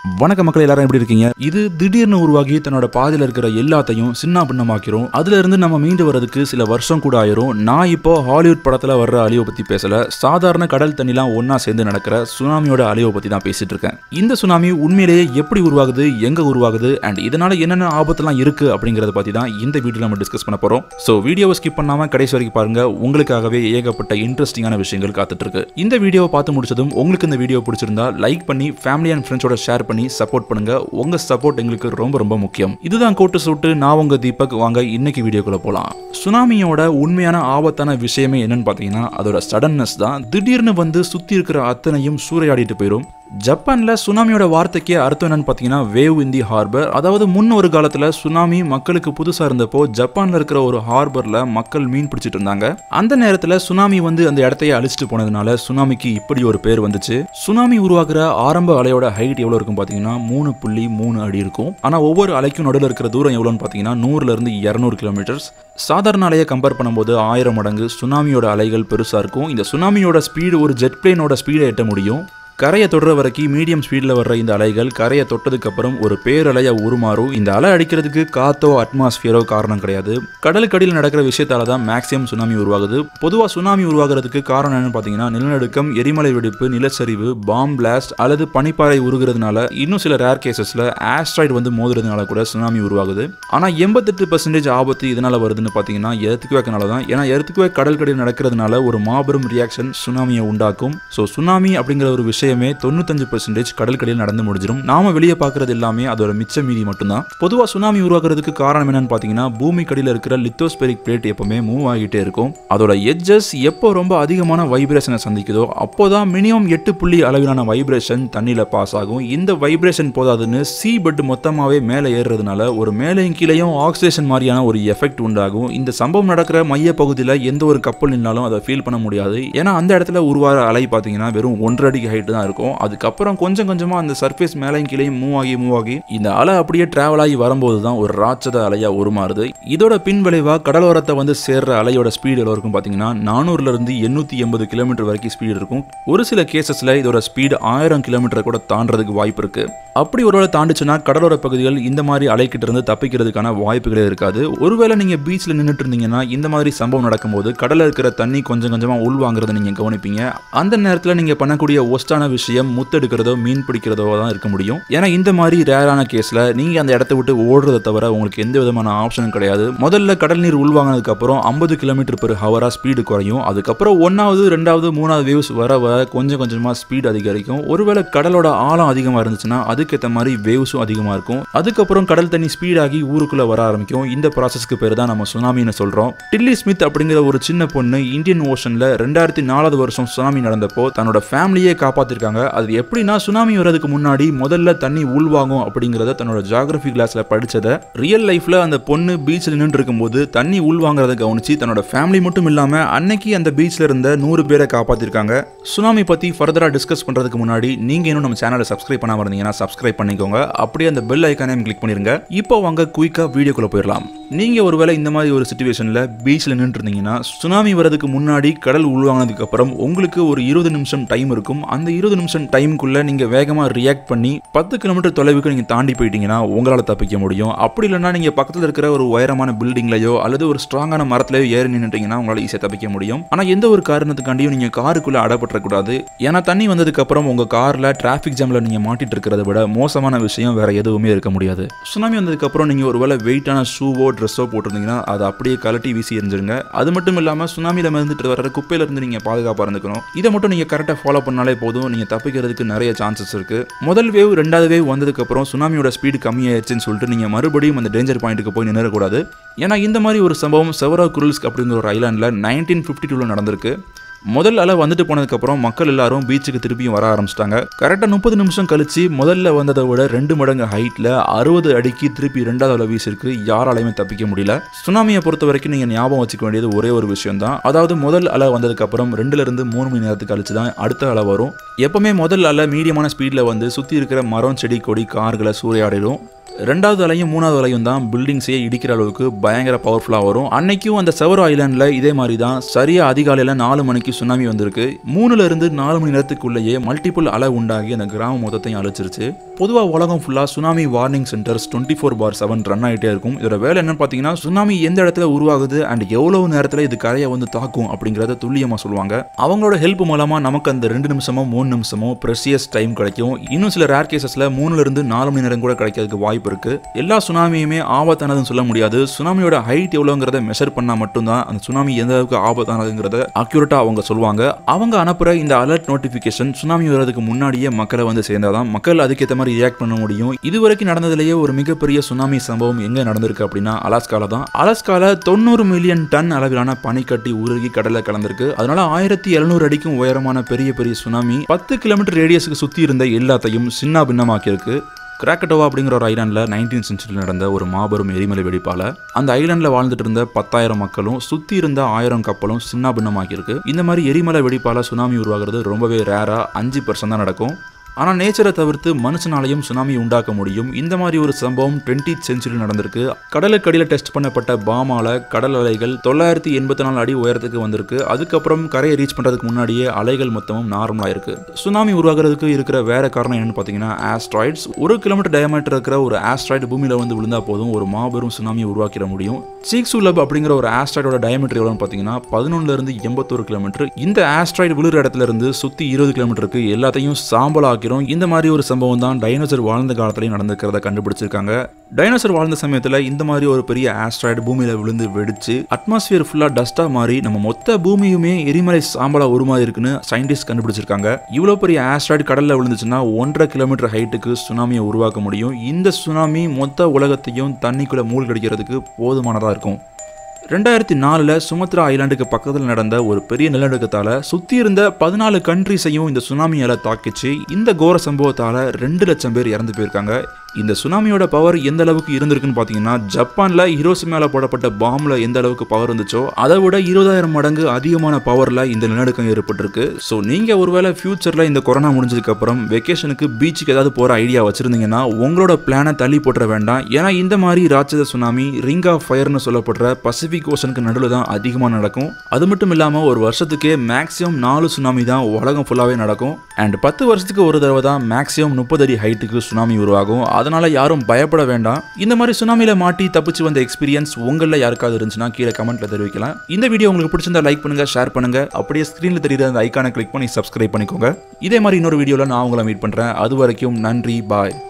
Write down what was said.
வணக்க மக்கள் எல்லாரும் எப்படி இருக்கீங்க இது திடீர்னு உருவாகி தன்னோட பாதையில இருக்கிற எல்லாத்தையும் சின்ன பின்னமாக்கிறோம் அதுல இருந்து நம்ம மீண்டு வர்றதுக்கு சில வருஷம் கூட ஆயிரும் நான் இப்போ ஹாலிவுட் படத்துல வர்ற அழிவை பத்தி பேசல சாதாரண கடல் தண்ணிலாம் ஒண்ணா சேர்ந்து நடக்கிற சுனாமியோட அழிவை பத்தி தான் பேசிட்டு இருக்கேன் இந்த சுனாமி உண்மையிலேயே எப்படி உருவாகுது எங்க உருவாகுது அண்ட் இதனால என்னென்ன ஆபத்துலாம் இருக்கு அப்படிங்கறத பத்தி தான் இந்த வீடியோல நம்ம டிஸ்கஸ் பண்ண போறோம் ஸோ வீடியோவை ஸ்கிப் பண்ணாம கடைசி வரைக்கும் பாருங்க உங்களுக்காகவே ஏகப்பட்ட இன்ட்ரெஸ்டிங்கான விஷயங்கள் காத்துட்டு இருக்கு இந்த வீடியோவை பார்த்து முடிச்சதும் உங்களுக்கு இந்த வீடியோ பிடிச்சிருந்தா லைக் பண்ணி ஃபேமிலி அண்ட் ஃப்ரெண்ட்ஸோட ஷேர் பண்ணி சப்போர்ட் பண்ணுங்க உங்க சப்போர்ட் எங்களுக்கு ரொம்ப ரொம்ப முக்கியம் இதுதான் கோட்டு சூட்டு நான் உங்க தீபக் வாங்க இன்னைக்கு வீடியோக்குள்ள போலாம் சுனாமியோட உண்மையான ஆபத்தான விஷயமே என்னன்னு பார்த்தீங்கன்னா அதோட சடன்னஸ் தான் திடீர்னு வந்து சுத்தி இருக்கிற அத்தனையும் சூறையாடிட்டு போயிடும் ஜப்பான்ல சுனாமியோட வார்த்தைக்கே அர்த்தம் என்னன்னு பார்த்தீங்கன்னா வேவ் இன் தி ஹார்பர் அதாவது முன் ஒரு காலத்துல சுனாமி மக்களுக்கு புதுசா இருந்தப்போ ஜப்பான்ல இருக்கிற ஒரு ஹார்பர்ல மக்கள் மீன் பிடிச்சிட்டு இருந்தாங்க அந்த நேரத்துல சுனாமி வந்து அந்த இடத்தையே அழிச்சிட்டு போனதுனால சுனாமிக்கு இப்படி ஒரு பேர் வந்துச்சு சுனாமி உருவாக்குற ஆரம்ப அலையோட ஹைட் எவ்வளவு இருக்கும் பாத்தீங்கன்னா மூணு புள்ளி மூணு அடி இருக்கும் ஆனா ஒவ்வொரு அலைக்கும் நடுவில் இருக்கிற தூரம் எவ்வளோன்னு பாத்தீங்கன்னா நூறுல இருந்து இரநூறு கிலோமீட்டர்ஸ் சாதாரண அலையை கம்பேர் பண்ணும்போது ஆயிரம் மடங்கு சுனாமியோட அலைகள் பெருசா இருக்கும் இந்த சுனாமியோட ஸ்பீடு ஒரு ஜெட் பிளேனோட ஸ்பீடை எட்ட முடியும் கரையை தொடுற வரைக்கும் மீடியம் ஸ்பீடில் வர்ற இந்த அலைகள் கரையை தொட்டதுக்கு அப்புறம் ஒரு பேரலையா உருமாறும் இந்த அலை அடிக்கிறதுக்கு காத்தோ அட்மாஸ்பியரோ காரணம் கிடையாது கடலுக்கடியில் நடக்கிற விஷயத்தால தான் மேக்ஸிமம் சுனாமி உருவாகுது பொதுவாக சுனாமி உருவாகிறதுக்கு காரணம் என்னன்னு பார்த்தீங்கன்னா நிலநடுக்கம் எரிமலை வெடிப்பு நிலச்சரிவு பாம் பிளாஸ்ட் அல்லது பனிப்பாறை உருகிறதுனால இன்னும் சில ரேர் கேசஸ்ல ஆஸ்ட்ராய்டு வந்து மோதுறதுனால கூட சுனாமி உருவாகுது ஆனால் எண்பத்தெட்டு பர்சன்டேஜ் ஆபத்து இதனால வருதுன்னு பார்த்தீங்கன்னா எர்த்துக்குவேக்கனால தான் ஏன்னா எர்த்துக்குவே கடற்கரையில் நடக்கிறதுனால ஒரு மாபெரும் ரியாக்ஷன் சுனாமியை உண்டாக்கும் ஸோ சுனாமி அப்படிங்கிற ஒரு விஷயமே தொண்ணூத்தஞ்சு பர்சன்டேஜ் கடற்கரையில் நடந்து முடிஞ்சிடும் நாம வெளியே பார்க்கறது எல்லாமே அதோட மிச்ச மீதி மட்டும்தான் பொதுவாக சுனாமி உருவாக்குறதுக்கு காரணம் என்னன்னு பார்த்தீங்கன்னா பூமி கடியில் இருக்கிற லித்தோஸ்பெரிக் பிளேட் எப்பவுமே மூவ் ஆகிட்டே இருக்கும் அதோட எட்ஜஸ் எப்போ ரொம்ப அதிகமான வைப்ரேஷனை சந்திக்குதோ அப்போதான் மினிமம் எட்டு புள்ளி அளவிலான வைப்ரேஷன் தண்ணியில் பாஸ் ஆகும் இந்த வைப்ரேஷன் போதாதுன்னு சி பெட் மொத்தமாகவே மேலே ஏறுறதுனால ஒரு மேலையும் கீழையும் ஆக்சிடேஷன் மாதிரியான ஒரு எஃபெக்ட் உண்டாகும் இந்த சம்பவம் நடக்கிற மைய பகுதியில் எந்த ஒரு கப்பல் நின்னாலும் அதை ஃபீல் பண்ண முடியாது ஏன்னா அந்த இடத்துல உருவாகிற அலை பார்த்தீங்கன்னா வெறும் ஒன்றரை அடி ஹைட் தான் இருக்கும் அதுக்கப்புறம் கொஞ்சம் கொஞ்சமாக அந்த சர்ஃபேஸ் மேலையும் கீழையும் மூவ் ஆகி மூவ் ஆகி இந்த அலை அப்படியே டிராவல் ஆகி வரும்போது தான் ஒரு ராட்சத அலையா உருமாறுது இதோட பின் விளைவா கடலோரத்தை வந்து சேர்ற அலையோட ஸ்பீடு எவ்வளோ இருக்கும் பார்த்தீங்கன்னா நானூறுல இருந்து எண்ணூற்றி எண்பது கிலோமீட்டர் வரைக்கும் ஸ்பீடு இருக்கும் ஒரு சில கேசஸ்ல இதோட ஸ்பீடு ஆயிரம் கிலோமீட்டர் கூட தாண்டறதுக்கு வாய்ப்பு இருக்கு அப்படி ஒருவேளை தாண்டுச்சுன்னா கடலோர பகுதிகள் இந்த மாதிரி அலைக்கிட்ட இருந்து தப்பிக்கிறதுக்கான வாய்ப்புகளே இருக்காது ஒருவேளை நீங்க பீச்ல நின்றுட்டு இருந்தீங்கன்னா இந்த மாதிரி சம்பவம் நடக்கும்போது கடல்ல இருக்கிற தண்ணி கொஞ்சம் கொஞ்சமா உள்வாங்குறத நீங்க கவனிப்பீங்க அந்த நேரத்துல நீங்க பண்ணக்கூடிய ஒஸ்டான விஷயம் முத்தெடுக்கிறதோ மீன் பிடிக்கிறதோ தான் இருக்க முடியும் ஏன்னா இந்த மாதிரி ரேரான கேஸ்ல நீங்க அந்த இடத்த விட்டு ஓடுறதை தவிர உங்களுக்கு எந்த விதமான ஆப்ஷனும் கிடையாது முதல்ல கடல் நீர் உள்வாங்கினதுக்கு அப்புறம் ஐம்பது கிலோமீட்டர் பெர் ஹவரா ஸ்பீடு குறையும் அதுக்கப்புறம் ஒன்னாவது ரெண்டாவது மூணாவது வேவ்ஸ் வர வர கொஞ்சம் கொஞ்சமா ஸ்பீடு அதிகரிக்கும் ஒருவேளை கடலோட ஆழம் அதிகமா இருந்துச்சுன்னா அதுக்கேற்ற மாதிரி வேவ்ஸும் அதிகமா இருக்கும் அதுக்கப்புறம் கடல் தண்ணி ஸ்பீடாகி ஊருக்குள்ள வர ஆரம்பிக்கும் இந்த ப்ராசஸ்க்கு பேர் தான் நம்ம சுனாமின்னு சொல்றோம் டில்லி ஸ்மித் அப்படிங்கிற ஒரு சின்ன பொண்ணு இந்தியன் ஓஷன்ல ரெண்டாயிரத்தி நாலாவது வருஷம் சுனாமி நடந்தப்போ தன்னோட ஃபேமிலியே காப்பாத்திருக்காங்க அது எப்படின்னா சுனாமி வர்றதுக்கு முன்னாடி முதல்ல தண்ணி உள்வாங்கும் அப்படிங்கிறத தன்னோட ஜியாகிரபி கிளாஸ்ல படிச்சதை ரியல் லைஃப்ல அந்த பொண்ணு பீச்சில் நின்று இருக்கும்போது தண்ணி உள்வாங்கிறத கவனிச்சு தன்னோட ஃபேமிலி மட்டும் இல்லாம அன்னைக்கு அந்த பீச்ல இருந்த நூறு பேரை காப்பாத்திருக்காங்க சுனாமி பத்தி ஃபர்தரா டிஸ்கஸ் பண்றதுக்கு முன்னாடி நீங்க இன்னும் நம்ம சேனலை சப்ஸ்கிரைப் பண்ணாம இருந்தீங்கன்னா சப்ஸ்கிரைப் பண்ணிக்கோங்க அப்படியே அந்த பெல் ஐக்கானையும் கிளிக் பண்ணிருங்க இப்போ வாங்க குயிக்கா வீடியோக்குள்ள போயிடலாம் நீங்க ஒருவேளை இந்த மாதிரி ஒரு சுச்சுவேஷன்ல பீச்ல நின்று இருந்தீங்கன்னா சுனாமி வரதுக்கு முன்னாடி கடல் உள்வாங்கினதுக்கு அப்புறம் உங்களுக்கு ஒரு இருபது நிமிஷம் டைம் இருக்கும் அந்த இருபது நிமிஷம் டைமுக்குள்ள நீங்க வேகமா ரியாக்ட் பண்ணி பத்து கிலோமீட்டர் தொலைவுக்கு நீங்க தாண்டி போயிட்டீங்கன்னா உங்களால தப்பிக்க முடியும் அப்படி இல்லைன்னா நீங்க பக்கத்துல இருக்கிற ஒரு உயரமான பில்டிங்லயோ அல்லது ஒரு ஸ்ட்ராங்கான மரத்திலயோ ஏறி நின்றுட்டீங்கன்னா உங்களால ஈஸியாக தப்பிக்க முடியும் ஆனா எந்த ஒரு காரணத்துக்காண்டியும் நீங்க காருக்குள்ள அடப்பற்றக்கூடாது ஏன்னா தண்ணி வந்ததுக்கு அப்புறம் உங்க கார்ல டிராஃபிக் ஜாம்ல நீங்க மாட்டிட்டு இருக்கிறத விட மோசமான விஷயம் வேற எதுவுமே இருக்க முடியாது சுனாமி வந்ததுக்கு அப்புறம் நீங்க ஒருவேளை வெயிட்டான ஷூவோ ட்ரெஸ்ஸோ போட்டிருந்தீங்கன்னா அதை அப்படியே கலட்டி வீசி எரிஞ்சிருங்க அது மட்டும் இல்லாம சுனாமியில இருந்துட்டு வர குப்பையில இருந்து நீங்க பாதுகாப்பா இருந்துக்கணும் இதை மட்டும் நீங்க கரெக்டா ஃபாலோ பண்ணாலே போதும் நீங்க தப்பிக்கிறதுக்கு நிறைய சான்சஸ் இருக்கு முதல் வேவ் ரெண்டாவது வேவ் வந்ததுக்கு அப்புறம் சுனாமியோட ஸ்பீடு கம்மியாயிருச்சுன்னு சொல்லிட்டு நீங்க மறுபடியும் அந்த டேஞ்சர் பாயிண்ட்டுக்கு போய் நின்றக்கூடாது ஏன்னா இந்த மாதிரி ஒரு சம்பவம் செவரா குரல்ஸ்க் அப்படிங்கிற ஒரு ஐலாண்டில் நைன்டீன் ஃபிஃப்டி டூவில் நடந்திருக்கு முதல் அலை வந்துட்டு போனதுக்கப்புறம் மக்கள் எல்லாரும் பீச்சுக்கு திருப்பியும் வர ஆரம்பிச்சிட்டாங்க கரெக்டாக முப்பது நிமிஷம் கழிச்சு முதல்ல வந்ததை விட ரெண்டு மடங்கு ஹைட்டில் அறுபது அடிக்கு திருப்பி ரெண்டாவது அலை வீசிருக்கு யாராலையுமே தப்பிக்க முடியல சுனாமியை பொறுத்த வரைக்கும் நீங்கள் ஞாபகம் வச்சுக்க வேண்டியது ஒரே ஒரு விஷயம் தான் அதாவது முதல் அலை வந்ததுக்கப்புறம் ரெண்டுல இருந்து மூணு மணி நேரத்துக்கு கழிச்சு தான் அடுத்த அலை வரும் எப்பவுமே முதல் அலை மீடியமான ஸ்பீடில் வந்து சுற்றி இருக்கிற மரம் செடி கொடி கார்களை சூறையாடிடும் ரெண்டாவது அலையும் மூணாவது அலையும் தான் பில்டிங்ஸையே இடிக்கிற அளவுக்கு பயங்கர பவர்ஃபுல்லாக வரும் அன்னைக்கும் அந்த செவரோ ஐலாண்டில் இதே மாதிரி தான் சரியா அதிகாலையில் நாலு மணிக்கு சுனாமி வந்திருக்கு மூணுல இருந்து நாலு மணி நேரத்துக்குள்ளேயே மல்டிபிள் அலை உண்டாகி அந்த கிராமம் மொத்தத்தையும் அழிச்சிருச்சு பொதுவாக உலகம் ஃபுல்லாக tsunami warning centres twenty four by seven run ஆகிட்டே இருக்கும் இதோட வேலை என்னன்னு பார்த்தீங்கன்னா சுனாமி எந்த இடத்துல உருவாகுது அண்ட் எவ்வளவு நேரத்தில் இது கரையை வந்து தாக்கும் அப்படிங்கிறத துல்லியமாக சொல்லுவாங்க அவங்களோட ஹெல்ப் மூலமாக நமக்கு அந்த ரெண்டு நிமிஷமோ மூணு நிமிஷமோ ப்ரெஷியஸ் டைம் கிடைக்கும் இன்னும் சில ரேர் கேசஸில் மூணுல இருந்து நாலு மணி நேரம் கூட கிடைக்கிறதுக்கு வாய்ப்பு இருக்கு எல்லா சுனாமியுமே ஆபத்தானதுன்னு சொல்ல முடியாது சுனாமியோட ஹைட் எவ்வளோங்கிறத மெஷர் பண்ணால் மட்டும்தான் அந்த சுனாமி எந்த அளவுக்கு ஆபத்தானதுங்கிறத அக்யூரேட்டாக அவங்க சொல்லுவாங்க அவங்க அனுப்புகிற இந்த அலர்ட் நோட்டிஃபிகேஷன் சுனாமி வர்றதுக்கு முன்னாடியே மக்களை வந்து சேர்ந்தாதான் மக்கள் அதுக்கேற்ற மாதிரி ரியாக்ட் பண்ண முடியும் இதுவரைக்கும் நடந்ததுலேயே ஒரு மிகப்பெரிய சுனாமி சம்பவம் எங்கே நடந்திருக்கு அப்படின்னா அலாஸ்கால தான் அலாஸ்கால தொண்ணூறு மில்லியன் டன் அளவிலான பனிக்கட்டி உருகி கடலில் கலந்திருக்கு அதனால ஆயிரத்தி எழுநூறு அடிக்கும் உயரமான பெரிய பெரிய சுனாமி பத்து கிலோமீட்டர் ரேடியஸுக்கு சுற்றி இருந்த எல்லாத்தையும் சின்ன பின்னமாக்கியிருக்கு கிராக்கட்டோவா அப்படிங்கிற ஒரு ஐலாண்டில் நைன்டீன் சென்ச்சுரியில் நடந்த ஒரு மாபெரும் எரிமலை வெடிப்பால் அந்த ஐலாண்டில் வாழ்ந்துட்டு இருந்த பத்தாயிரம் மக்களும் சுற்றி இருந்த ஆயிரம் கப்பலும் சின்ன பின்னமாக்கியிருக்கு இந்த மாதிரி எரிமலை வெடிப்பால் சுனாமி உருவாகிறது ரொம்பவே ரேராக அஞ்சு பர்சன்ட் தான் நடக்கும் ஆனால் நேச்சரை தவிர்த்து மனுஷனாலையும் சுனாமி உண்டாக்க முடியும் இந்த மாதிரி ஒரு சம்பவம் டுவெண்ட்டி சென்ச்சுரி நடந்திருக்கு கடலுக்கடியில் டெஸ்ட் பண்ணப்பட்ட பாமால கடல் அலைகள் தொள்ளாயிரத்தி எண்பத்தி நாலு அடி உயரத்துக்கு வந்திருக்கு அதுக்கப்புறம் கரையை ரீச் பண்ணுறதுக்கு முன்னாடியே அலைகள் மொத்தமும் நார்மலாக இருக்கு சுனாமி உருவாகிறதுக்கு இருக்கிற வேற காரணம் என்னன்னு பார்த்தீங்கன்னா ஆஸ்ட்ராய்ட்ஸ் ஒரு கிலோமீட்டர் டயமீட்டர் இருக்கிற ஒரு ஆஸ்ட்ராய்டு பூமியில் வந்து விழுந்தா போதும் ஒரு மாபெரும் சுனாமியை உருவாக்கிட முடியும் சீக்ஸுலப் அப்படிங்கிற ஒரு ஆஸ்ட்ராய்டோட டயமீட்டர் எவ்வளோன்னு பார்த்தீங்கன்னா பதினொன்னுல இருந்து எண்பத்தோரு கிலோமீட்டர் இந்த ஆஸ்ட்ராய்டு விழுற இடத்துல இருந்து சுற்றி இருபது கிலோமீட்டருக்கு எல்லாத்தையும் சாம்பலாக்கி ஆக்கிறோம் இந்த மாதிரி ஒரு சம்பவம் தான் டைனோசர் வாழ்ந்த காலத்துலையும் நடந்திருக்கிறத கண்டுபிடிச்சிருக்காங்க டைனோசர் வாழ்ந்த சமயத்தில் இந்த மாதிரி ஒரு பெரிய ஆஸ்ட்ராய்டு பூமியில் விழுந்து வெடிச்சு அட்மாஸ்பியர் ஃபுல்லாக டஸ்ட்டாக மாறி நம்ம மொத்த பூமியுமே எரிமலை சாம்பலாக உருமாறி இருக்குன்னு சயின்டிஸ்ட் கண்டுபிடிச்சிருக்காங்க இவ்வளோ பெரிய ஆஸ்ட்ராய்டு கடலில் விழுந்துச்சுன்னா ஒன்றரை கிலோமீட்டர் ஹைட்டுக்கு சுனாமியை உருவாக்க முடியும் இந்த சுனாமி மொத்த உலகத்தையும் தண்ணிக்குள்ளே மூழ்கடிக்கிறதுக்கு போதுமானதாக இருக்கும் ரெண்டாயிரத்தி நாலில் சுமத்ரா ஐலாண்டுக்கு பக்கத்தில் நடந்த ஒரு பெரிய நிலநடுக்கத்தால் சுற்றி இருந்த பதினாலு கண்ட்ரிஸையும் இந்த சுனாமியால் தாக்கிச்சு இந்த கோர சம்பவத்தால் ரெண்டு லட்சம் பேர் இறந்து போயிருக்காங்க இந்த சுனாமியோட பவர் எந்த அளவுக்கு இருந்திருக்குன்னு பார்த்தீங்கன்னா ஜப்பானில் ஹிரோசி மேலே போடப்பட்ட பாம்பில் எந்த அளவுக்கு பவர் இருந்துச்சோ அதை விட இருபதாயிரம் மடங்கு அதிகமான பவரில் இந்த நிலநடுக்கம் ஏற்பட்டிருக்கு ஸோ நீங்கள் ஒருவேளை ஃபியூச்சரில் இந்த கொரோனா முடிஞ்சதுக்கப்புறம் வெக்கேஷனுக்கு பீச்சுக்கு ஏதாவது போகிற ஐடியா வச்சுருந்தீங்கன்னா உங்களோட பிளானை தள்ளி போட்டுற வேண்டாம் ஏன்னா இந்த மாதிரி ராட்சத சுனாமி ரிங் ஆஃப் ஃபயர்னு சொல்லப்படுற பசிபிக் ஓஷனுக்கு நடுவில் தான் அதிகமாக நடக்கும் அது மட்டும் இல்லாமல் ஒரு வருஷத்துக்கே மேக்ஸிமம் நாலு சுனாமி தான் உலகம் ஃபுல்லாகவே நடக்கும் அண்ட் பத்து வருஷத்துக்கு ஒரு தடவை தான் மேக்ஸிமம் முப்பது அடி ஹைட்டுக்கு சுனாமி உருவாகும் அதனால யாரும் பயப்பட வேண்டாம் இந்த மாதிரி சுனாமியில மாட்டி தப்பிச்சு வந்த எக்ஸ்பீரியன்ஸ் உங்களில் யாருக்காவது இருந்துச்சுன்னா கீழே கமெண்ட்ல தெரிவிக்கலாம் இந்த வீடியோ உங்களுக்கு பிடிச்சிருந்தா லைக் பண்ணுங்க ஷேர் பண்ணுங்க அப்படியே ஸ்க்ரீனில் தெரியுற அந்த ஐக்கானை கிளிக் பண்ணி சப்ஸ்கிரைப் பண்ணிக்கோங்க இதே மாதிரி இன்னொரு வீடியோவில் நான் உங்களை மீட் பண்ணுறேன் அது வரைக்கும் நன்றி பாய்